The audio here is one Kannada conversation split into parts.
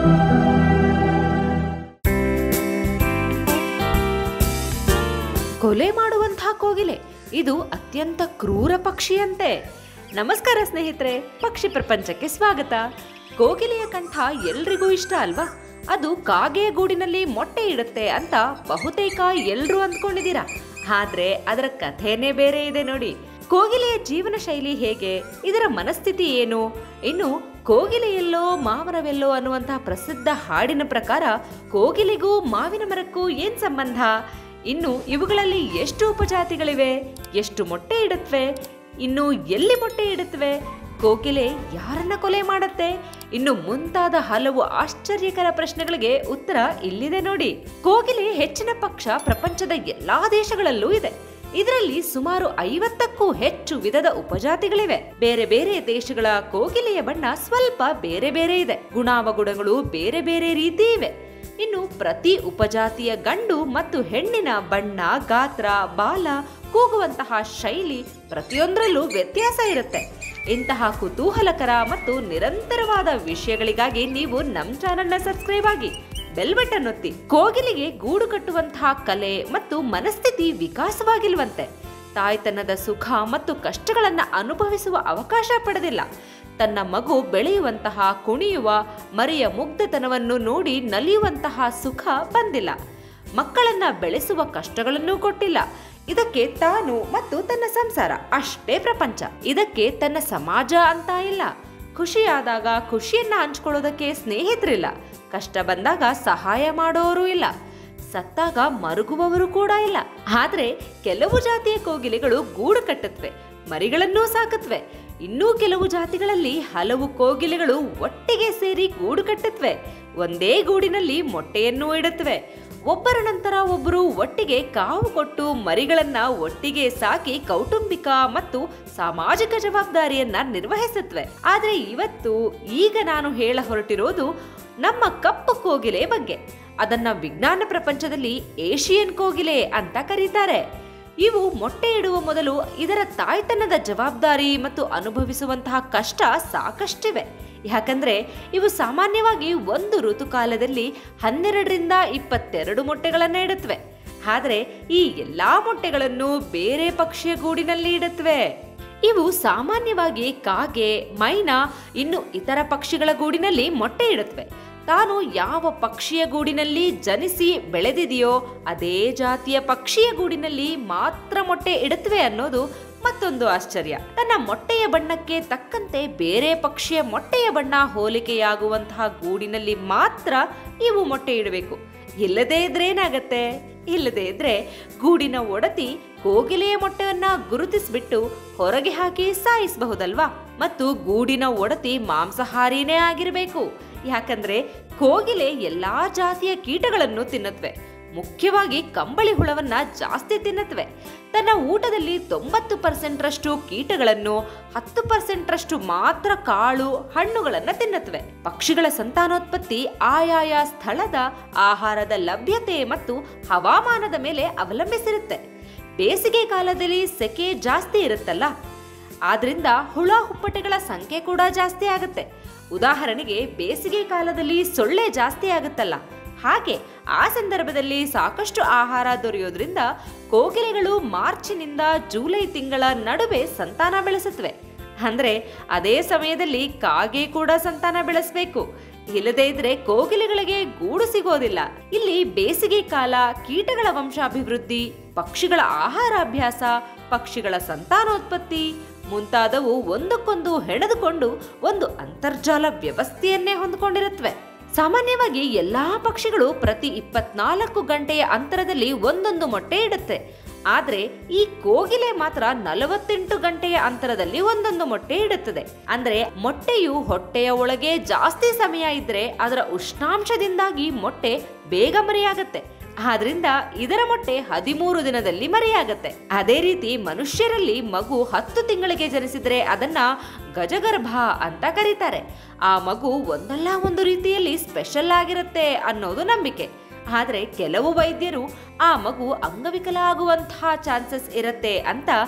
ಕೊಲೆ ಮಾಡುವಂತಹ ಕೋಗಿಲೆ ಇದು ಅತ್ಯಂತ ಕ್ರೂರ ಪಕ್ಷಿಯಂತೆ ನಮಸ್ಕಾರ ಸ್ನೇಹಿತರೆ ಪಕ್ಷಿ ಪ್ರಪಂಚಕ್ಕೆ ಸ್ವಾಗತ ಕೋಗಿಲೆಯ ಕಂಠ ಎಲ್ರಿಗೂ ಇಷ್ಟ ಅಲ್ವಾ ಅದು ಕಾಗೆಯ ಗೂಡಿನಲ್ಲಿ ಮೊಟ್ಟೆ ಇಡುತ್ತೆ ಅಂತ ಬಹುತೇಕ ಎಲ್ರೂ ಅಂದ್ಕೊಂಡಿದ್ದೀರಾ ಆದ್ರೆ ಅದರ ಕಥೆನೇ ಬೇರೆ ಇದೆ ನೋಡಿ ಕೋಗಿಲೆಯ ಜೀವನ ಶೈಲಿ ಹೇಗೆ ಇದರ ಮನಸ್ಥಿತಿ ಏನು ಇನ್ನು ಕೋಗಿಲೆಯೆಲ್ಲೋ ಮಾವನವೆಲ್ಲೋ ಅನ್ನುವಂತಹ ಪ್ರಸಿದ್ಧ ಹಾಡಿನ ಪ್ರಕಾರ ಕೋಗಿಲೆಗೂ ಮಾವಿನ ಮರಕ್ಕೂ ಏನ್ ಸಂಬಂಧ ಇನ್ನು ಇವುಗಳಲ್ಲಿ ಎಷ್ಟು ಉಪಜಾತಿಗಳಿವೆ ಎಷ್ಟು ಮೊಟ್ಟೆ ಇಡುತ್ತವೆ ಇನ್ನು ಎಲ್ಲಿ ಮೊಟ್ಟೆ ಇಡುತ್ತವೆ ಕೋಗಿಲೆ ಯಾರನ್ನ ಕೊಲೆ ಮಾಡುತ್ತೆ ಇನ್ನು ಮುಂತಾದ ಹಲವು ಆಶ್ಚರ್ಯಕರ ಪ್ರಶ್ನೆಗಳಿಗೆ ಉತ್ತರ ಇಲ್ಲಿದೆ ನೋಡಿ ಕೋಗಿಲೆ ಹೆಚ್ಚಿನ ಪಕ್ಷ ಪ್ರಪಂಚದ ಎಲ್ಲಾ ದೇಶಗಳಲ್ಲೂ ಇದೆ ಇದರಲ್ಲಿ ಸುಮಾರು ಐವತ್ತಕ್ಕೂ ಹೆಚ್ಚು ವಿಧದ ಉಪಜಾತಿಗಳಿವೆ ಬೇರೆ ಬೇರೆ ದೇಶಗಳ ಕೋಗಿಲೆಯ ಬಣ್ಣ ಸ್ವಲ್ಪ ಬೇರೆ ಬೇರೆ ಇದೆ ಗುಣಾವಗುಣಗಳು ಬೇರೆ ಬೇರೆ ರೀತಿ ಇವೆ ಇನ್ನು ಪ್ರತಿ ಉಪಜಾತಿಯ ಗಂಡು ಮತ್ತು ಹೆಣ್ಣಿನ ಬಣ್ಣ ಗಾತ್ರ ಬಾಲ ಕೂಗುವಂತಹ ಶೈಲಿ ಪ್ರತಿಯೊಂದರಲ್ಲೂ ವ್ಯತ್ಯಾಸ ಇರುತ್ತೆ ಇಂತಹ ಕುತೂಹಲಕರ ಮತ್ತು ನಿರಂತರವಾದ ವಿಷಯಗಳಿಗಾಗಿ ನೀವು ನಮ್ಮ ಚಾನೆಲ್ನ ಸಬ್ಸ್ಕ್ರೈಬ್ ಆಗಿ ಬೆಲ್ ಬಟನ್ ಒತ್ತಿ ಕೋಗಿಲಿಗೆ ಗೂಡು ಕಟ್ಟುವಂತಹ ಕಲೆ ಮತ್ತು ಮನಸ್ಥಿತಿ ವಿಕಾಸವಾಗಿಲ್ವಂತೆ ತಾಯ್ತನದ ಸುಖ ಮತ್ತು ಕಷ್ಟಗಳನ್ನ ಅನುಭವಿಸುವ ಅವಕಾಶ ಪಡೆದಿಲ್ಲ ತನ್ನ ಮಗು ಬೆಳೆಯುವಂತಹ ಕುಣಿಯುವ ಮರಿಯ ಮುಗ್ಧತನವನ್ನು ನೋಡಿ ನಲಿಯುವಂತಹ ಸುಖ ಬಂದಿಲ್ಲ ಮಕ್ಕಳನ್ನ ಬೆಳೆಸುವ ಕಷ್ಟಗಳನ್ನು ಕೊಟ್ಟಿಲ್ಲ ಇದಕ್ಕೆ ತಾನು ಮತ್ತು ತನ್ನ ಸಂಸಾರ ಅಷ್ಟೇ ಪ್ರಪಂಚ ಇದಕ್ಕೆ ತನ್ನ ಸಮಾಜ ಅಂತ ಇಲ್ಲ ಖುಷಿಯಾದಾಗ ಖುಷಿಯನ್ನ ಹಂಚ್ಕೊಳ್ಳೋದಕ್ಕೆ ಸ್ನೇಹಿತರಿಲ್ಲ ಕಷ್ಟ ಬಂದಾಗ ಸಹಾಯ ಮಾಡೋರು ಇಲ್ಲ ಸತ್ತಾಗ ಮರುಗುವವರು ಕೂಡ ಇಲ್ಲ ಆದ್ರೆ ಕೆಲವು ಜಾತಿಯ ಕೋಗಿಲೆಗಳು ಗೂಡು ಕಟ್ಟುತ್ತವೆ ಮರಿಗಳನ್ನೂ ಸಾಕತ್ವೆ ಇನ್ನೂ ಕೆಲವು ಜಾತಿಗಳಲ್ಲಿ ಹಲವು ಕೋಗಿಲೆಗಳು ಒಟ್ಟಿಗೆ ಸೇರಿ ಗೂಡು ಕಟ್ಟುತ್ತವೆ ಒಂದೇ ಗೂಡಿನಲ್ಲಿ ಮೊಟ್ಟೆಯನ್ನು ಇಡುತ್ತವೆ ಒಬ್ಬರ ನಂತರ ಒಬ್ಬರು ಒಟ್ಟಿಗೆ ಕಾವು ಕೊಟ್ಟು ಮರಿಗಳನ್ನ ಒಟ್ಟಿಗೆ ಸಾಕಿ ಕೌಟುಂಬಿಕ ಮತ್ತು ಸಾಮಾಜಿಕ ಜವಾಬ್ದಾರಿಯನ್ನ ನಿರ್ವಹಿಸುತ್ತವೆ ಆದ್ರೆ ಇವತ್ತು ಈಗ ನಾನು ಹೇಳ ಹೊರಟಿರೋದು ನಮ್ಮ ಕಪ್ಪು ಕೋಗಿಲೆ ಬಗ್ಗೆ ಅದನ್ನ ವಿಜ್ಞಾನ ಪ್ರಪಂಚದಲ್ಲಿ ಏಷಿಯನ್ ಕೋಗಿಲೆ ಅಂತ ಕರೀತಾರೆ ಇವು ಮೊಟ್ಟೆ ಇಡುವ ಮೊದಲು ಇದರ ತಾಯ್ತನದ ಜವಾಬ್ದಾರಿ ಮತ್ತು ಅನುಭವಿಸುವಂತಹ ಕಷ್ಟ ಸಾಕಷ್ಟಿವೆ ಯಾಕಂದ್ರೆ ಇವು ಸಾಮಾನ್ಯವಾಗಿ ಒಂದು ಋತುಕಾಲದಲ್ಲಿ ಹನ್ನೆರಡರಿಂದ ಇಪ್ಪತ್ತೆರಡು ಮೊಟ್ಟೆಗಳನ್ನು ಇಡುತ್ತವೆ ಆದರೆ ಈ ಎಲ್ಲಾ ಮೊಟ್ಟೆಗಳನ್ನು ಬೇರೆ ಪಕ್ಷಿಯ ಗೂಡಿನಲ್ಲಿ ಇಡುತ್ತವೆ ಇವು ಸಾಮಾನ್ಯವಾಗಿ ಕಾಗೆ ಮೈನಾ ಇನ್ನು ಇತರ ಪಕ್ಷಿಗಳ ಗೂಡಿನಲ್ಲಿ ಮೊಟ್ಟೆ ಇಡುತ್ತವೆ ತಾನು ಯಾವ ಪಕ್ಷಿಯ ಗೂಡಿನಲ್ಲಿ ಜನಿಸಿ ಬೆಳೆದಿದೆಯೋ ಅದೇ ಜಾತಿಯ ಪಕ್ಷಿಯ ಗೂಡಿನಲ್ಲಿ ಮಾತ್ರ ಮೊಟ್ಟೆ ಇಡುತ್ತವೆ ಅನ್ನೋದು ಮತ್ತೊಂದು ಆಶ್ಚರ್ಯ ತನ್ನ ಮೊಟ್ಟೆಯ ಬಣ್ಣಕ್ಕೆ ತಕ್ಕಂತೆ ಬೇರೆ ಪಕ್ಷಿಯ ಮೊಟ್ಟೆಯ ಬಣ್ಣ ಹೋಲಿಕೆಯಾಗುವಂತಹ ಗೂಡಿನಲ್ಲಿ ಮಾತ್ರ ಇವು ಮೊಟ್ಟೆ ಇಡಬೇಕು ಇಲ್ಲದೇ ಇದ್ರೆ ಏನಾಗತ್ತೆ ಇಲ್ಲದೇ ಇದ್ರೆ ಗೂಡಿನ ಒಡತಿ ಕೋಗಿಲೆಯ ಮೊಟ್ಟೆಯನ್ನ ಗುರುತಿಸ್ಬಿಟ್ಟು ಹೊರಗೆ ಹಾಕಿ ಸಾಯಿಸಬಹುದಲ್ವಾ ಮತ್ತು ಗೂಡಿನ ಒಡತಿ ಮಾಂಸಾಹಾರಿನೇ ಆಗಿರಬೇಕು ಯಾಕಂದ್ರೆ ಕೋಗಿಲೆ ಎಲ್ಲಾ ಜಾತಿಯ ಕೀಟಗಳನ್ನು ತಿನ್ನುತ್ತವೆ ಮುಖ್ಯವಾಗಿ ಕಂಬಳಿ ಹುಳವನ್ನ ಜಾಸ್ತಿ ತಿನ್ನುತ್ತವೆ ತನ್ನ ಊಟದಲ್ಲಿ ತೊಂಬತ್ತು ಪರ್ಸೆಂಟ್ರಷ್ಟು ಕೀಟಗಳನ್ನು ಹತ್ತು ಪರ್ಸೆಂಟ್ರಷ್ಟು ಮಾತ್ರ ಕಾಳು ಹಣ್ಣುಗಳನ್ನ ತಿನ್ನುತ್ತವೆ ಪಕ್ಷಿಗಳ ಸಂತಾನೋತ್ಪತ್ತಿ ಆಯಾಯ ಸ್ಥಳದ ಆಹಾರದ ಲಭ್ಯತೆ ಮತ್ತು ಹವಾಮಾನದ ಮೇಲೆ ಅವಲಂಬಿಸಿರುತ್ತೆ ಬೇಸಿಗೆ ಕಾಲದಲ್ಲಿ ಸೆಕೆ ಜಾಸ್ತಿ ಇರುತ್ತಲ್ಲ ಆದ್ರಿಂದ ಹುಳ ಹುಪ್ಪಟೆಗಳ ಸಂಖ್ಯೆ ಕೂಡ ಜಾಸ್ತಿ ಆಗುತ್ತೆ ಉದಾಹರಣೆಗೆ ಬೇಸಿಗೆ ಕಾಲದಲ್ಲಿ ಸೊಳ್ಳೆ ಜಾಸ್ತಿ ಆಗುತ್ತಲ್ಲ ಹಾಗೆ ಆ ಸಂದರ್ಭದಲ್ಲಿ ಸಾಕಷ್ಟು ಆಹಾರ ದೊರೆಯೋದ್ರಿಂದ ಕೋಗಿಲೆಗಳು ಮಾರ್ಚಿನಿಂದ ಜೂಲೈ ತಿಂಗಳ ನಡುವೆ ಸಂತಾನ ಬೆಳೆಸುತ್ತವೆ ಅಂದ್ರೆ ಅದೇ ಸಮಯದಲ್ಲಿ ಕಾಗೆ ಕೂಡ ಸಂತಾನ ಬೆಳೆಸಬೇಕು ಇಲ್ಲದೇ ಇದ್ರೆ ಕೋಗಿಲೆಗಳಿಗೆ ಗೂಡು ಸಿಗೋದಿಲ್ಲ ಇಲ್ಲಿ ಬೇಸಿಗೆ ಕಾಲ ಕೀಟಗಳ ವಂಶಾಭಿವೃದ್ಧಿ ಪಕ್ಷಿಗಳ ಆಹಾರಾಭ್ಯಾಸ ಪಕ್ಷಿಗಳ ಸಂತಾನೋತ್ಪತ್ತಿ ಮುಂತಾದವು ಒಂದಕ್ಕೊಂದು ಹೆಣೆದುಕೊಂಡು ಒಂದು ಅಂತರ್ಜಾಲ ವ್ಯವಸ್ಥೆಯನ್ನೇ ಹೊಂದಿಕೊಂಡಿರುತ್ತವೆ ಸಾಮಾನ್ಯವಾಗಿ ಎಲ್ಲಾ ಪಕ್ಷಿಗಳು ಪ್ರತಿ ಇಪ್ಪತ್ನಾಲ್ಕು ಗಂಟೆಯ ಅಂತರದಲ್ಲಿ ಒಂದೊಂದು ಮೊಟ್ಟೆ ಇಡುತ್ತೆ ಆದ್ರೆ ಈ ಕೋಗಿಲೆ ಮಾತ್ರ ನಲವತ್ತೆಂಟು ಗಂಟೆಯ ಅಂತರದಲ್ಲಿ ಒಂದೊಂದು ಮೊಟ್ಟೆ ಇಡುತ್ತದೆ ಅಂದ್ರೆ ಮೊಟ್ಟೆಯು ಹೊಟ್ಟೆಯ ಒಳಗೆ ಜಾಸ್ತಿ ಸಮಯ ಇದ್ರೆ ಅದರ ಉಷ್ಣಾಂಶದಿಂದಾಗಿ ಮೊಟ್ಟೆ ಬೇಗ ಮರಿಯಾಗತ್ತೆ ಆದ್ರಿಂದ ಇದರ ಮೊಟ್ಟೆ ಹದಿಮೂರು ದಿನದಲ್ಲಿ ಮರಿಯಾಗತ್ತೆ ಅದೇ ರೀತಿ ಮನುಷ್ಯರಲ್ಲಿ ಮಗು ಹತ್ತು ತಿಂಗಳಿಗೆ ಜನಿಸಿದ್ರೆ ಅದನ್ನ ಗಜಗರ್ಭ ಅಂತ ಕರೀತಾರೆ ಆ ಮಗು ಒಂದಲ್ಲ ಒಂದು ರೀತಿಯಲ್ಲಿ ಸ್ಪೆಷಲ್ ಆಗಿರುತ್ತೆ ಅನ್ನೋದು ನಂಬಿಕೆ ಆದ್ರೆ ಕೆಲವು ವೈದ್ಯರು ಆ ಮಗು ಅಂಗವಿಕಲ ಆಗುವಂತಹ ಚಾನ್ಸಸ್ ಇರತ್ತೆ ಅಂತ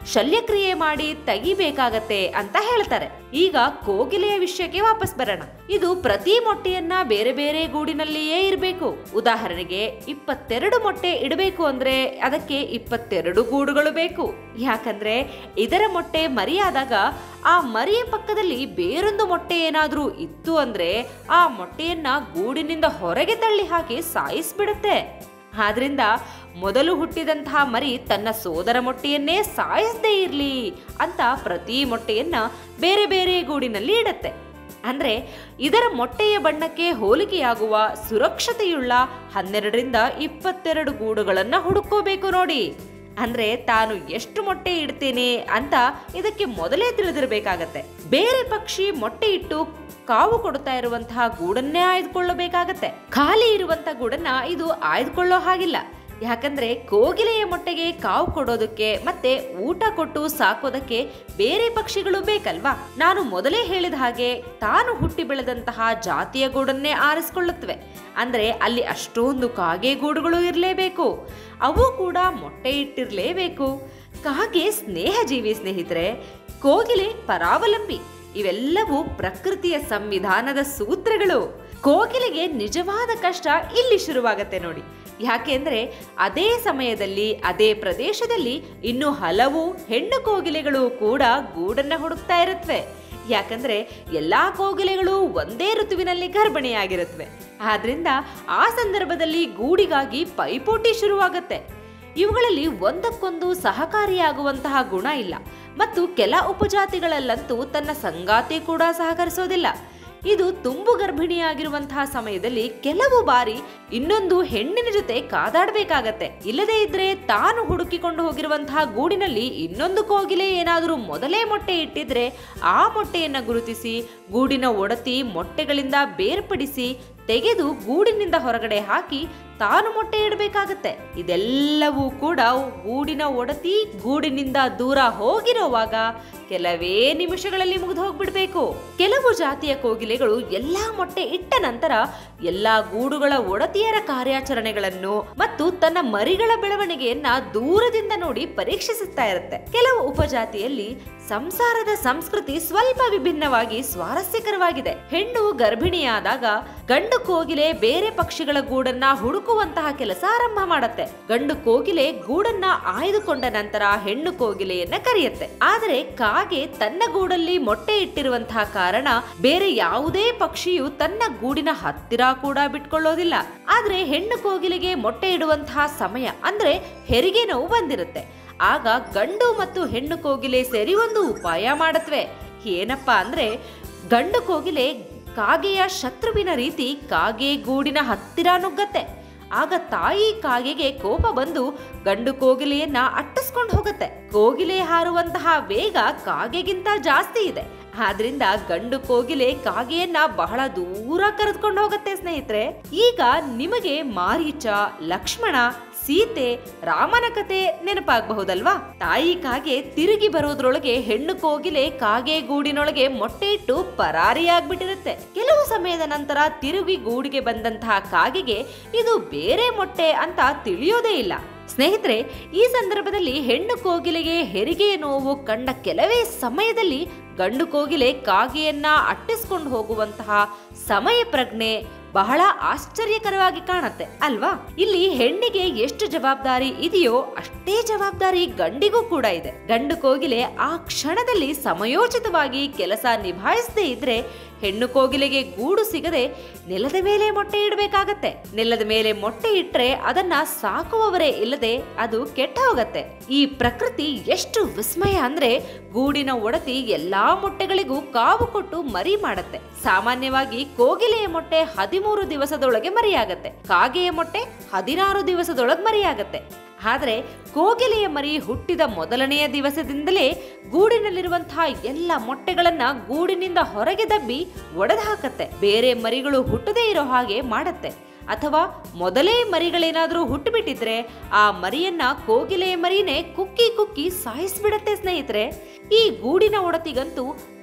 ಶಲ್ಯಕ್ರಿಯೆ ಮಾಡಿ ತೆಗಿಬೇಕಾಗತ್ತೆ ಅಂತ ಹೇಳ್ತಾರೆ ಈಗ ಕೋಗಿಲೆಯ ವಿಷಯಕ್ಕೆ ವಾಪಸ್ ಬರೋಣ ಇದು ಪ್ರತಿ ಮೊಟ್ಟೆಯನ್ನ ಬೇರೆ ಬೇರೆ ಗೂಡಿನಲ್ಲಿಯೇ ಇರಬೇಕು ಉದಾಹರಣೆಗೆ ಇಪ್ಪತ್ತೆರಡು ಮೊಟ್ಟೆ ಇಡಬೇಕು ಅಂದ್ರೆ ಅದಕ್ಕೆ ಇಪ್ಪತ್ತೆರಡು ಗೂಡುಗಳು ಬೇಕು ಯಾಕಂದ್ರೆ ಇದರ ಮೊಟ್ಟೆ ಮರಿಯಾದಾಗ ಆ ಮರಿಯ ಪಕ್ಕದಲ್ಲಿ ಬೇರೊಂದು ಮೊಟ್ಟೆ ಏನಾದ್ರೂ ಇತ್ತು ಅಂದ್ರೆ ಆ ಮೊಟ್ಟೆಯನ್ನ ಗೂಡಿನಿಂದ ಹೊರಗೆ ತಳ್ಳಿ ಹಾಕಿ ಸಾಯಿಸ್ಬಿಡುತ್ತೆ ಆದ್ರಿಂದ ಮೊದಲು ಹುಟ್ಟಿದಂತಹ ಮರಿ ತನ್ನ ಸೋದರ ಮೊಟ್ಟೆಯನ್ನೇ ಸಾಯಿಸದೇ ಇರಲಿ ಅಂತ ಪ್ರತಿ ಮೊಟ್ಟೆಯನ್ನ ಬೇರೆ ಬೇರೆ ಗೂಡಿನಲ್ಲಿ ಇಡತ್ತೆ ಅಂದ್ರೆ ಇದರ ಮೊಟ್ಟೆಯ ಬಣ್ಣಕ್ಕೆ ಹೋಲಿಕೆಯಾಗುವ ಸುರಕ್ಷತೆಯುಳ್ಳ ಹನ್ನೆರಡರಿಂದ ಇಪ್ಪತ್ತೆರಡು ಗೂಡುಗಳನ್ನ ಹುಡುಕೋಬೇಕು ನೋಡಿ ಅಂದ್ರೆ ತಾನು ಎಷ್ಟು ಮೊಟ್ಟೆ ಇಡ್ತೀನಿ ಅಂತ ಇದಕ್ಕೆ ಮೊದಲೇ ತಿಳಿದಿರಬೇಕಾಗತ್ತೆ ಬೇರೆ ಪಕ್ಷಿ ಮೊಟ್ಟೆ ಇಟ್ಟು ಕಾವು ಕೊಡ್ತಾ ಇರುವಂತಹ ಗೂಡನ್ನೇ ಆಯ್ದುಕೊಳ್ಳಬೇಕಾಗತ್ತೆ ಖಾಲಿ ಇರುವಂತಹ ಗೂಡನ್ನ ಇದು ಆಯ್ದುಕೊಳ್ಳೋ ಹಾಗಿಲ್ಲ ಯಾಕಂದ್ರೆ ಕೋಗಿಲೆಯ ಮೊಟ್ಟೆಗೆ ಕಾವು ಕೊಡೋದಕ್ಕೆ ಮತ್ತೆ ಊಟ ಕೊಟ್ಟು ಸಾಕೋದಕ್ಕೆ ಬೇರೆ ಪಕ್ಷಿಗಳು ಬೇಕಲ್ವಾ ನಾನು ಮೊದಲೇ ಹೇಳಿದ ಹಾಗೆ ತಾನು ಹುಟ್ಟಿ ಬೆಳೆದಂತಹ ಜಾತಿಯ ಗೂಡನ್ನೇ ಆರಿಸಿಕೊಳ್ಳುತ್ತವೆ ಅಂದ್ರೆ ಅಲ್ಲಿ ಅಷ್ಟೊಂದು ಕಾಗೆ ಗೂಡುಗಳು ಇರಲೇಬೇಕು ಅವು ಕೂಡ ಮೊಟ್ಟೆ ಇಟ್ಟಿರಲೇಬೇಕು ಕಾಗೆ ಸ್ನೇಹಜೀವಿ ಸ್ನೇಹಿತರೆ ಕೋಗಿಲೆ ಪರಾವಲಂಬಿ ಇವೆಲ್ಲವೂ ಪ್ರಕೃತಿಯ ಸಂವಿಧಾನದ ಸೂತ್ರಗಳು ಕೋಗಿಲೆಗೆ ನಿಜವಾದ ಕಷ್ಟ ಇಲ್ಲಿ ಶುರುವಾಗತ್ತೆ ನೋಡಿ ಯಾಕೆಂದ್ರೆ ಅದೇ ಸಮಯದಲ್ಲಿ ಅದೇ ಪ್ರದೇಶದಲ್ಲಿ ಇನ್ನು ಹಲವು ಹೆಣ್ಣು ಕೋಗಿಲೆಗಳು ಕೂಡ ಗೂಡನ್ನ ಹುಡುಕ್ತಾ ಇರುತ್ತವೆ ಯಾಕಂದ್ರೆ ಎಲ್ಲಾ ಕೋಗಿಲೆಗಳು ಒಂದೇ ಋತುವಿನಲ್ಲಿ ಗರ್ಭಿಣಿಯಾಗಿರುತ್ತವೆ ಆದ್ರಿಂದ ಆ ಸಂದರ್ಭದಲ್ಲಿ ಗೂಡಿಗಾಗಿ ಪೈಪೋಟಿ ಶುರುವಾಗತ್ತೆ ಇವುಗಳಲ್ಲಿ ಒಂದಕ್ಕೊಂದು ಸಹಕಾರಿಯಾಗುವಂತಹ ಗುಣ ಇಲ್ಲ ಮತ್ತು ಕೆಲ ಉಪಜಾತಿಗಳಲ್ಲಂತೂ ತನ್ನ ಸಂಗಾತಿ ಕೂಡ ಸಹಕರಿಸೋದಿಲ್ಲ ಇದು ತುಂಬು ಗರ್ಭಿಣಿಯಾಗಿರುವಂತಹ ಸಮಯದಲ್ಲಿ ಕೆಲವು ಬಾರಿ ಇನ್ನೊಂದು ಹೆಣ್ಣಿನ ಜೊತೆ ಕಾದಾಡಬೇಕಾಗತ್ತೆ ಇಲ್ಲದೇ ಇದ್ರೆ ತಾನು ಹುಡುಕಿಕೊಂಡು ಹೋಗಿರುವಂತಹ ಗೂಡಿನಲ್ಲಿ ಇನ್ನೊಂದು ಕೋಗಿಲೆ ಏನಾದರೂ ಮೊದಲೇ ಮೊಟ್ಟೆ ಇಟ್ಟಿದ್ರೆ ಆ ಮೊಟ್ಟೆಯನ್ನ ಗುರುತಿಸಿ ಗೂಡಿನ ಒಡತಿ ಮೊಟ್ಟೆಗಳಿಂದ ಬೇರ್ಪಡಿಸಿ ತೆಗೆದು ಗೂಡಿನಿಂದ ಹೊರಗಡೆ ಹಾಕಿ ತಾನು ಮೊಟ್ಟೆ ಇಡಬೇಕಾಗತ್ತೆ ಇದೆಲ್ಲವೂ ಕೂಡ ಗೂಡಿನ ಒಡತಿ ಗೂಡಿನಿಂದ ದೂರ ಹೋಗಿರುವಾಗ ಕೆಲವೇ ನಿಮಿಷಗಳಲ್ಲಿ ಮುಗಿದು ಹೋಗ್ಬಿಡ್ಬೇಕು ಕೆಲವು ಜಾತಿಯ ಕೋಗಿಲೆಗಳು ಎಲ್ಲಾ ಮೊಟ್ಟೆ ಇಟ್ಟ ನಂತರ ಎಲ್ಲಾ ಗೂಡುಗಳ ಒಡತಿಯರ ಕಾರ್ಯಾಚರಣೆಗಳನ್ನು ಮತ್ತು ತನ್ನ ಮರಿಗಳ ಬೆಳವಣಿಗೆಯನ್ನ ದೂರದಿಂದ ನೋಡಿ ಪರೀಕ್ಷಿಸುತ್ತಾ ಇರುತ್ತೆ ಕೆಲವು ಉಪಜಾತಿಯಲ್ಲಿ ಸಂಸಾರದ ಸಂಸ್ಕೃತಿ ಸ್ವಲ್ಪ ವಿಭಿನ್ನವಾಗಿ ಸ್ವಾರಸ್ಯಕರವಾಗಿದೆ ಹೆಣ್ಣು ಗರ್ಭಿಣಿಯಾದಾಗ ಗಂಡು ಕೋಗಿಲೆ ಬೇರೆ ಪಕ್ಷಿಗಳ ಗೂಡನ್ನ ಹುಡುಕುವಂತಹ ಕೆಲಸ ಆರಂಭ ಮಾಡತ್ತೆ ಗಂಡು ಕೋಗಿಲೆ ಗೂಡನ್ನ ಆಯ್ದುಕೊಂಡ ನಂತರ ಹೆಣ್ಣು ಕೋಗಿಲೆಯನ್ನ ಕರೆಯುತ್ತೆ ಆದರೆ ಕಾಗೆ ತನ್ನ ಗೂಡಲ್ಲಿ ಮೊಟ್ಟೆ ಇಟ್ಟಿರುವಂತಹ ಕಾರಣ ಬೇರೆ ಯಾವುದೇ ಪಕ್ಷಿಯು ತನ್ನ ಗೂಡಿನ ಹತ್ತಿರ ಕೂಡ ಬಿಟ್ಕೊಳ್ಳೋದಿಲ್ಲ ಆದ್ರೆ ಹೆಣ್ಣು ಕೋಗಿಲೆಗೆ ಮೊಟ್ಟೆ ಇಡುವಂತಹ ಸಮಯ ಅಂದ್ರೆ ಹೆರಿಗೆ ನೋವು ಬಂದಿರುತ್ತೆ ಆಗ ಗಂಡು ಮತ್ತು ಹೆಣ್ಣು ಕೋಗಿಲೆ ಸೇರಿ ಒಂದು ಉಪಾಯ ಮಾಡತ್ವೆ ಏನಪ್ಪಾ ಅಂದ್ರೆ ಗಂಡು ಕೋಗಿಲೆ ಕಾಗೆಯ ಶತ್ರುವಿನ ರೀತಿ ಕಾಗೆ ಗೂಡಿನ ಹತ್ತಿರ ನುಗ್ಗತ್ತೆ ಆಗ ತಾಯಿ ಕಾಗೆಗೆ ಕೋಪ ಬಂದು ಗಂಡು ಕೋಗಿಲೆಯನ್ನ ಅಟ್ಟಿಸ್ಕೊಂಡು ಹೋಗುತ್ತೆ ಕೋಗಿಲೆ ಹಾರುವಂತಹ ವೇಗ ಕಾಗೆಗಿಂತ ಜಾಸ್ತಿ ಇದೆ ಆದ್ರಿಂದ ಗಂಡು ಕೋಗಿಲೆ ಕಾಗೆಯನ್ನ ಬಹಳ ದೂರ ಕರೆದುಕೊಂಡು ಹೋಗುತ್ತೆ ಸ್ನೇಹಿತರೆ ಈಗ ನಿಮಗೆ ಮಾರೀಚ ಲಕ್ಷ್ಮಣ ಸೀತೆ ರಾಮನ ಕತೆ ನೆನಪಾಗಬಹುದಲ್ವಾ ತಾಯಿ ಕಾಗೆ ತಿರುಗಿ ಬರೋದ್ರೊಳಗೆ ಹೆಣ್ಣು ಕೋಗಿಲೆ ಕಾಗೆ ಗೂಡಿನೊಳಗೆ ಮೊಟ್ಟೆ ಇಟ್ಟು ಪರಾರಿಯಾಗ್ಬಿಟ್ಟಿರುತ್ತೆ ಕೆಲವು ಸಮಯದ ನಂತರ ತಿರುಗಿ ಗೂಡಿಗೆ ಬಂದಂತಹ ಕಾಗೆಗೆ ಇದು ಬೇರೆ ಮೊಟ್ಟೆ ಅಂತ ತಿಳಿಯೋದೇ ಇಲ್ಲ ಸ್ನೇಹಿತರೆ ಈ ಸಂದರ್ಭದಲ್ಲಿ ಹೆಣ್ಣು ಕೋಗಿಲೆಗೆ ಹೆರಿಗೆಯ ನೋವು ಕಂಡ ಕೆಲವೇ ಸಮಯದಲ್ಲಿ ಗಂಡು ಕೋಗಿಲೆ ಕಾಗೆಯನ್ನ ಅಟ್ಟಿಸ್ಕೊಂಡು ಹೋಗುವಂತಹ ಸಮಯ ಪ್ರಜ್ಞೆ ಬಹಳ ಆಶ್ಚರ್ಯಕರವಾಗಿ ಕಾಣತ್ತೆ ಅಲ್ವಾ ಇಲ್ಲಿ ಹೆಣ್ಣಿಗೆ ಎಷ್ಟು ಜವಾಬ್ದಾರಿ ಇದೆಯೋ ಅಷ್ಟೇ ಜವಾಬ್ದಾರಿ ಗಂಡಿಗೂ ಕೂಡ ಇದೆ ಗಂಡು ಕೋಗಿಲೆ ಆ ಕ್ಷಣದಲ್ಲಿ ಸಮಯೋಚಿತವಾಗಿ ಕೆಲಸ ನಿಭಾಯಿಸದೇ ಇದ್ರೆ ಹೆಣ್ಣು ಕೋಗಿಲೆಗೆ ಗೂಡು ಸಿಗದೆ ನೆಲದ ಮೇಲೆ ಮೊಟ್ಟೆ ಇಡಬೇಕಾಗತ್ತೆ ನೆಲದ ಮೇಲೆ ಮೊಟ್ಟೆ ಇಟ್ರೆ ಅದನ್ನ ಸಾಕುವವರೇ ಇಲ್ಲದೆ ಅದು ಕೆಟ್ಟ ಹೋಗತ್ತೆ ಈ ಪ್ರಕೃತಿ ಎಷ್ಟು ವಿಸ್ಮಯ ಅಂದ್ರೆ ಗೂಡಿನ ಒಡತಿ ಎಲ್ಲಾ ಮೊಟ್ಟೆಗಳಿಗೂ ಕಾವು ಕೊಟ್ಟು ಮರಿ ಮಾಡತ್ತೆ ಸಾಮಾನ್ಯವಾಗಿ ಕೋಗಿಲೆಯ ಮೊಟ್ಟೆ ಹದಿಮೂರು ದಿವಸದೊಳಗೆ ಮರಿಯಾಗತ್ತೆ ಕಾಗೆಯ ಮೊಟ್ಟೆ ಹದಿನಾರು ದಿವಸದೊಳಗೆ ಮರಿಯಾಗತ್ತೆ ಆದ್ರೆ ಕೋಗಿಲೆಯ ಮರಿ ಹುಟ್ಟಿದ ಮೊದಲನೆಯ ದಿವಸದಿಂದಲೇ ಗೂಡಿನಲ್ಲಿರುವಂತಹ ಎಲ್ಲ ಮೊಟ್ಟೆಗಳನ್ನ ಗೂಡಿನಿಂದ ಹೊರಗೆ ದಬ್ಬಿ ಒಡೆದು ಹಾಕತ್ತೆ ಬೇರೆ ಮರಿಗಳು ಹುಟ್ಟದೇ ಇರೋ ಹಾಗೆ ಮಾಡತ್ತೆ ಅಥವಾ ಮೊದಲೇ ಮರಿಗಳೇನಾದ್ರೂ ಹುಟ್ಟುಬಿಟ್ಟಿದ್ರೆ ಆ ಮರಿಯನ್ನ ಕೋಗಿಲೆಯ ಮರಿನೇ ಕುಕ್ಕಿ ಕುಕ್ಕಿ ಸಾಯಿಸ್ಬಿಡತ್ತೆ ಸ್ನೇಹಿತರೆ ಈ ಗೂಡಿನ ಒಡತಿಗಂತೂ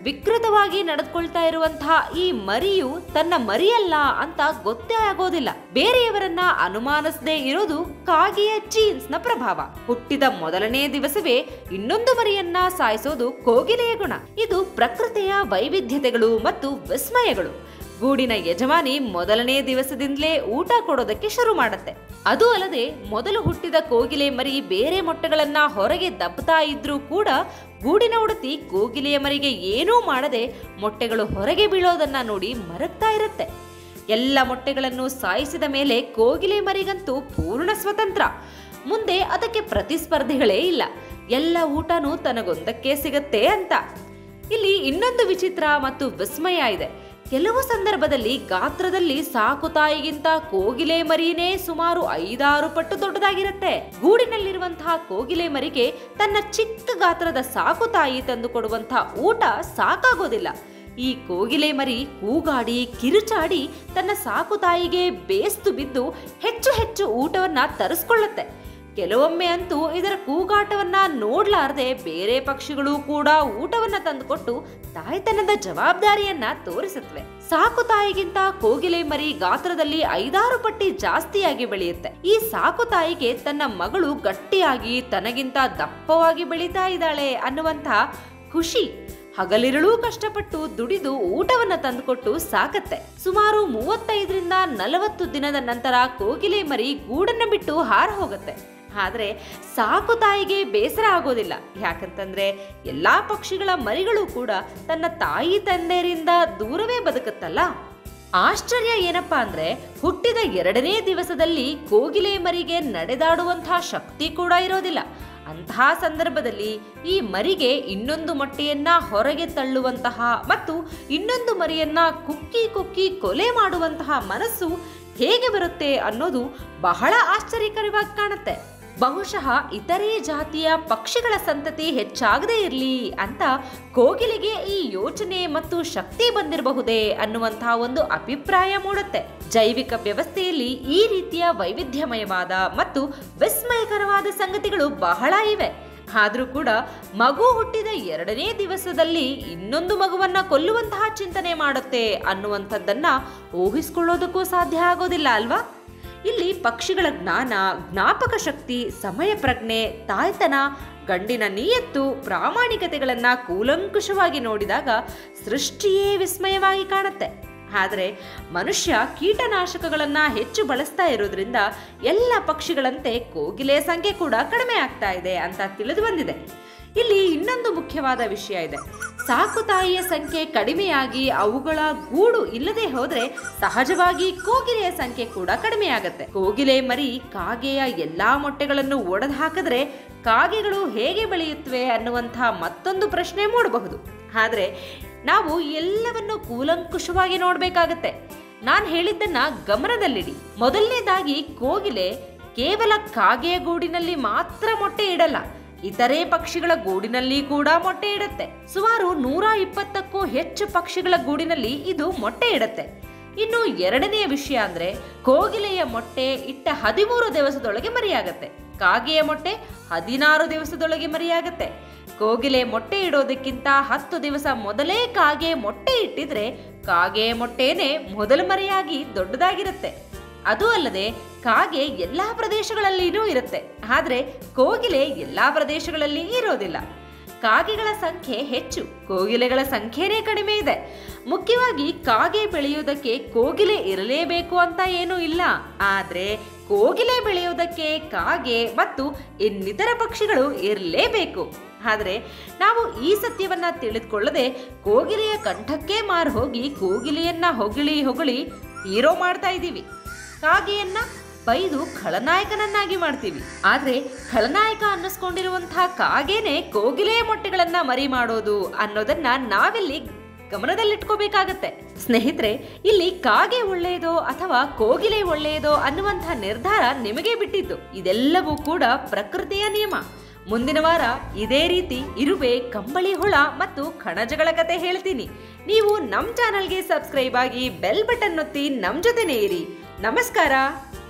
ವಿಕೃತವಾಗಿ ನಡೆದುಕೊಳ್ತಾ ಇರುವಂತಹ ಈ ಮರಿಯು ತನ್ನ ಮರಿಯಲ್ಲ ಅಂತ ಗೊತ್ತೇ ಆಗೋದಿಲ್ಲ ಬೇರೆಯವರನ್ನ ಅನುಮಾನಿಸದೇ ಇರೋದು ಕಾಗೆಯ ಜೀನ್ಸ್ ನ ಪ್ರಭಾವ ಹುಟ್ಟಿದ ಮೊದಲನೇ ದಿವಸವೇ ಇನ್ನೊಂದು ಮರಿಯನ್ನ ಸಾಯಿಸೋದು ಕೋಗಿಲೆಯ ಗುಣ ಇದು ಪ್ರಕೃತಿಯ ವೈವಿಧ್ಯತೆಗಳು ಮತ್ತು ವಿಸ್ಮಯಗಳು ಗೂಡಿನ ಯಜಮಾನಿ ಮೊದಲನೇ ದಿವಸದಿಂದಲೇ ಊಟ ಕೊಡೋದಕ್ಕೆ ಶುರು ಮಾಡುತ್ತೆ ಅದು ಅಲ್ಲದೆ ಮೊದಲು ಹುಟ್ಟಿದ ಕೋಗಿಲೆ ಮರಿ ಬೇರೆ ಮೊಟ್ಟೆಗಳನ್ನ ಹೊರಗೆ ದಬ್ಬತಾ ಇದ್ರೂ ಕೂಡ ಗೂಡಿನ ಉಡತಿ ಕೋಗಿಲೆಯ ಮರಿಗೆ ಏನೂ ಮಾಡದೆ ಮೊಟ್ಟೆಗಳು ಹೊರಗೆ ಬೀಳೋದನ್ನ ನೋಡಿ ಮರಗ್ತಾ ಇರುತ್ತೆ ಎಲ್ಲ ಮೊಟ್ಟೆಗಳನ್ನು ಸಾಯಿಸಿದ ಮೇಲೆ ಕೋಗಿಲೆ ಮರಿಗಂತೂ ಪೂರ್ಣ ಸ್ವತಂತ್ರ ಮುಂದೆ ಅದಕ್ಕೆ ಪ್ರತಿಸ್ಪರ್ಧಿಗಳೇ ಇಲ್ಲ ಎಲ್ಲ ಊಟನೂ ತನಗೊಂದಕ್ಕೆ ಸಿಗತ್ತೆ ಅಂತ ಇಲ್ಲಿ ಇನ್ನೊಂದು ವಿಚಿತ್ರ ಮತ್ತು ವಿಸ್ಮಯ ಇದೆ ಕೆಲವು ಸಂದರ್ಭದಲ್ಲಿ ಗಾತ್ರದಲ್ಲಿ ಸಾಕು ತಾಯಿಗಿಂತ ಕೋಗಿಲೆ ಮರಿನೇ ಸುಮಾರು ಐದಾರು ಪಟ್ಟು ದೊಡ್ಡದಾಗಿರುತ್ತೆ ಗೂಡಿನಲ್ಲಿರುವಂತಹ ಕೋಗಿಲೆ ಮರಿಗೆ ತನ್ನ ಚಿಕ್ಕ ಗಾತ್ರದ ಸಾಕು ತಾಯಿ ತಂದು ಕೊಡುವಂತಹ ಊಟ ಸಾಕಾಗೋದಿಲ್ಲ ಈ ಕೋಗಿಲೆ ಮರಿ ಕೂಗಾಡಿ ಕಿರುಚಾಡಿ ತನ್ನ ಸಾಕು ತಾಯಿಗೆ ಬೇಸ್ತು ಬಿದ್ದು ಹೆಚ್ಚು ಹೆಚ್ಚು ಊಟವನ್ನ ತರಿಸ್ಕೊಳ್ಳುತ್ತೆ ಕೆಲವೊಮ್ಮೆ ಅಂತೂ ಇದರ ಕೂಗಾಟವನ್ನ ನೋಡ್ಲಾರ್ದೆ ಬೇರೆ ಪಕ್ಷಿಗಳು ಕೂಡ ಊಟವನ್ನ ತಂದುಕೊಟ್ಟು ತಾಯ್ತನದ ಜವಾಬ್ದಾರಿಯನ್ನ ತೋರಿಸುತ್ತವೆ ಸಾಕು ತಾಯಿಗಿಂತ ಕೋಗಿಲೆ ಮರಿ ಗಾತ್ರದಲ್ಲಿ ಐದಾರು ಪಟ್ಟಿ ಜಾಸ್ತಿಯಾಗಿ ಬೆಳೆಯುತ್ತೆ ಈ ಸಾಕು ತಾಯಿಗೆ ತನ್ನ ಮಗಳು ಗಟ್ಟಿಯಾಗಿ ತನಗಿಂತ ದಪ್ಪವಾಗಿ ಬೆಳೀತಾ ಇದ್ದಾಳೆ ಅನ್ನುವಂಥ ಖುಷಿ ಹಗಲಿರುಳೂ ಕಷ್ಟಪಟ್ಟು ದುಡಿದು ಊಟವನ್ನ ತಂದುಕೊಟ್ಟು ಸಾಕತ್ತೆ ಸುಮಾರು ಮೂವತ್ತೈದರಿಂದ ನಲವತ್ತು ದಿನದ ನಂತರ ಕೋಗಿಲೆ ಮರಿ ಗೂಡನ್ನ ಬಿಟ್ಟು ಹಾರ ಹೋಗುತ್ತೆ ಆದ್ರೆ ಸಾಕು ತಾಯಿಗೆ ಬೇಸರ ಆಗೋದಿಲ್ಲ ಯಾಕಂತಂದ್ರೆ ಎಲ್ಲಾ ಪಕ್ಷಿಗಳ ಮರಿಗಳು ಕೂಡ ತನ್ನ ತಾಯಿ ತಂದೆಯರಿಂದ ದೂರವೇ ಬದುಕುತ್ತಲ್ಲ ಆಶ್ಚರ್ಯ ಏನಪ್ಪಾ ಅಂದ್ರೆ ಹುಟ್ಟಿದ ಎರಡನೇ ದಿವಸದಲ್ಲಿ ಕೋಗಿಲೆ ಮರಿಗೆ ನಡೆದಾಡುವಂತಹ ಶಕ್ತಿ ಕೂಡ ಇರೋದಿಲ್ಲ ಅಂತಹ ಸಂದರ್ಭದಲ್ಲಿ ಈ ಮರಿಗೆ ಇನ್ನೊಂದು ಮೊಟ್ಟೆಯನ್ನ ಹೊರಗೆ ತಳ್ಳುವಂತಹ ಮತ್ತು ಇನ್ನೊಂದು ಮರಿಯನ್ನ ಕುಕ್ಕಿ ಕುಕ್ಕಿ ಕೊಲೆ ಮಾಡುವಂತಹ ಮನಸ್ಸು ಹೇಗೆ ಬರುತ್ತೆ ಅನ್ನೋದು ಬಹಳ ಆಶ್ಚರ್ಯಕರವಾಗಿ ಕಾಣುತ್ತೆ ಬಹುಶಃ ಇತರೆ ಜಾತಿಯ ಪಕ್ಷಿಗಳ ಸಂತತಿ ಹೆಚ್ಚಾಗದೇ ಇರಲಿ ಅಂತ ಕೋಗಿಲೆಗೆ ಈ ಯೋಚನೆ ಮತ್ತು ಶಕ್ತಿ ಬಂದಿರಬಹುದೇ ಅನ್ನುವಂತಹ ಒಂದು ಅಭಿಪ್ರಾಯ ಮೂಡುತ್ತೆ ಜೈವಿಕ ವ್ಯವಸ್ಥೆಯಲ್ಲಿ ಈ ರೀತಿಯ ವೈವಿಧ್ಯಮಯವಾದ ಮತ್ತು ವಿಸ್ಮಯಕರವಾದ ಸಂಗತಿಗಳು ಬಹಳ ಇವೆ ಆದ್ರೂ ಕೂಡ ಮಗು ಹುಟ್ಟಿದ ಎರಡನೇ ದಿವಸದಲ್ಲಿ ಇನ್ನೊಂದು ಮಗುವನ್ನ ಕೊಲ್ಲುವಂತಹ ಚಿಂತನೆ ಮಾಡುತ್ತೆ ಅನ್ನುವಂಥದ್ದನ್ನ ಊಹಿಸ್ಕೊಳ್ಳೋದಕ್ಕೂ ಸಾಧ್ಯ ಆಗೋದಿಲ್ಲ ಅಲ್ವಾ ಇಲ್ಲಿ ಪಕ್ಷಿಗಳ ಜ್ಞಾನ ಜ್ಞಾಪಕ ಶಕ್ತಿ ಸಮಯ ಪ್ರಜ್ಞೆ ತಾಯ್ತನ ಗಂಡಿನ ನಿಯತ್ತು ಪ್ರಾಮಾಣಿಕತೆಗಳನ್ನ ಕೂಲಂಕುಷವಾಗಿ ನೋಡಿದಾಗ ಸೃಷ್ಟಿಯೇ ವಿಸ್ಮಯವಾಗಿ ಕಾಣುತ್ತೆ ಆದರೆ ಮನುಷ್ಯ ಕೀಟನಾಶಕಗಳನ್ನ ಹೆಚ್ಚು ಬಳಸ್ತಾ ಇರೋದ್ರಿಂದ ಎಲ್ಲ ಪಕ್ಷಿಗಳಂತೆ ಕೋಗಿಲೆ ಸಂಖ್ಯೆ ಕೂಡ ಕಡಿಮೆ ಆಗ್ತಾ ಇದೆ ಅಂತ ತಿಳಿದು ಬಂದಿದೆ ಇಲ್ಲಿ ಇನ್ನೊಂದು ಮುಖ್ಯವಾದ ವಿಷಯ ಇದೆ ಸಾಕು ತಾಯಿಯ ಸಂಖ್ಯೆ ಕಡಿಮೆಯಾಗಿ ಅವುಗಳ ಗೂಡು ಇಲ್ಲದೆ ಹೋದ್ರೆ ಸಹಜವಾಗಿ ಕೋಗಿಲೆಯ ಸಂಖ್ಯೆ ಕೂಡ ಕಡಿಮೆಯಾಗತ್ತೆ ಕೋಗಿಲೆ ಮರಿ ಕಾಗೆಯ ಎಲ್ಲಾ ಮೊಟ್ಟೆಗಳನ್ನು ಒಡೆದು ಹಾಕಿದ್ರೆ ಕಾಗೆಗಳು ಹೇಗೆ ಬೆಳೆಯುತ್ತವೆ ಅನ್ನುವಂತಹ ಮತ್ತೊಂದು ಪ್ರಶ್ನೆ ಮೂಡಬಹುದು ಆದ್ರೆ ನಾವು ಎಲ್ಲವನ್ನು ಕೂಲಂಕುಷವಾಗಿ ನೋಡ್ಬೇಕಾಗತ್ತೆ ನಾನು ಹೇಳಿದ್ದನ್ನ ಗಮನದಲ್ಲಿಡಿ ಮೊದಲನೇದಾಗಿ ಕೋಗಿಲೆ ಕೇವಲ ಕಾಗೆಯ ಗೂಡಿನಲ್ಲಿ ಮಾತ್ರ ಮೊಟ್ಟೆ ಇಡಲ್ಲ ಇತರೆ ಪಕ್ಷಿಗಳ ಗೂಡಿನಲ್ಲಿ ಕೂಡ ಮೊಟ್ಟೆ ಇಡುತ್ತೆ ಸುಮಾರು ನೂರ ಇಪ್ಪತ್ತಕ್ಕೂ ಹೆಚ್ಚು ಪಕ್ಷಿಗಳ ಗೂಡಿನಲ್ಲಿ ಇದು ಮೊಟ್ಟೆ ಇಡುತ್ತೆ ಇನ್ನು ಎರಡನೆಯ ವಿಷಯ ಅಂದ್ರೆ ಕೋಗಿಲೆಯ ಮೊಟ್ಟೆ ಇಟ್ಟ ಹದಿಮೂರು ದಿವಸದೊಳಗೆ ಮರಿಯಾಗತ್ತೆ ಕಾಗೆಯ ಮೊಟ್ಟೆ ಹದಿನಾರು ದಿವಸದೊಳಗೆ ಮರಿಯಾಗತ್ತೆ ಕೋಗಿಲೆ ಮೊಟ್ಟೆ ಇಡೋದಕ್ಕಿಂತ ಹತ್ತು ದಿವಸ ಮೊದಲೇ ಕಾಗೆ ಮೊಟ್ಟೆ ಇಟ್ಟಿದ್ರೆ ಕಾಗೆಯ ಮೊಟ್ಟೆನೇ ಮೊದಲು ಮರಿಯಾಗಿ ದೊಡ್ಡದಾಗಿರುತ್ತೆ ಅದು ಅಲ್ಲದೆ ಕಾಗೆ ಎಲ್ಲಾ ಪ್ರದೇಶಗಳಲ್ಲಿನೂ ಇರುತ್ತೆ ಆದ್ರೆ ಕೋಗಿಲೆ ಎಲ್ಲಾ ಪ್ರದೇಶಗಳಲ್ಲಿ ಇರೋದಿಲ್ಲ ಕಾಗೆಗಳ ಸಂಖ್ಯೆ ಹೆಚ್ಚು ಕೋಗಿಲೆಗಳ ಸಂಖ್ಯೆನೇ ಕಡಿಮೆ ಇದೆ ಮುಖ್ಯವಾಗಿ ಕಾಗೆ ಬೆಳೆಯುವುದಕ್ಕೆ ಕೋಗಿಲೆ ಇರಲೇಬೇಕು ಅಂತ ಏನೂ ಇಲ್ಲ ಆದ್ರೆ ಕೋಗಿಲೆ ಬೆಳೆಯುವುದಕ್ಕೆ ಕಾಗೆ ಮತ್ತು ಇನ್ನಿತರ ಪಕ್ಷಿಗಳು ಇರಲೇಬೇಕು ಆದರೆ ನಾವು ಈ ಸತ್ಯವನ್ನ ತಿಳಿದುಕೊಳ್ಳದೆ ಕೋಗಿಲೆಯ ಕಂಠಕ್ಕೆ ಮಾರು ಹೋಗಿ ಕೋಗಿಲೆಯನ್ನ ಹೊಗಳಿ ಹೊಗಳಿ ಹೀರೋ ಮಾಡ್ತಾ ಇದ್ದೀವಿ ಕಾಗೆಯನ್ನ ಬೈದು ಖಳನಾಯಕನನ್ನಾಗಿ ಮಾಡ್ತೀವಿ ಆದ್ರೆ ಖಳನಾಯಕ ಅನ್ನಿಸ್ಕೊಂಡಿರುವಂತಹ ಕಾಗೆನೆ ಕೋಗಿಲೆಯ ಮೊಟ್ಟೆಗಳನ್ನ ಮರಿ ಮಾಡೋದು ಅನ್ನೋದನ್ನ ನಾವಿಲ್ಲಿ ಗಮನದಲ್ಲಿಟ್ಕೋಬೇಕಾಗತ್ತೆ ಸ್ನೇಹಿತರೆ ಇಲ್ಲಿ ಕಾಗೆ ಒಳ್ಳೆಯದೋ ಅಥವಾ ಕೋಗಿಲೆ ಒಳ್ಳೆಯದೋ ಅನ್ನುವಂತಹ ನಿರ್ಧಾರ ನಿಮಗೆ ಬಿಟ್ಟಿದ್ದು ಇದೆಲ್ಲವೂ ಕೂಡ ಪ್ರಕೃತಿಯ ನಿಯಮ ಮುಂದಿನ ವಾರ ಇದೇ ರೀತಿ ಇರುವೆ ಕಂಬಳಿ ಹುಳ ಮತ್ತು ಕಣಜಗಳ ಕತೆ ಹೇಳ್ತೀನಿ ನೀವು ನಮ್ಮ ಚಾನಲ್ಗೆ ಸಬ್ಸ್ಕ್ರೈಬ್ ಆಗಿ ಬೆಲ್ ಬಟನ್ ಒತ್ತಿ ನಮ್ಮ ಜೊತೆನೇ ಇರಿ ನಮಸ್ಕಾರ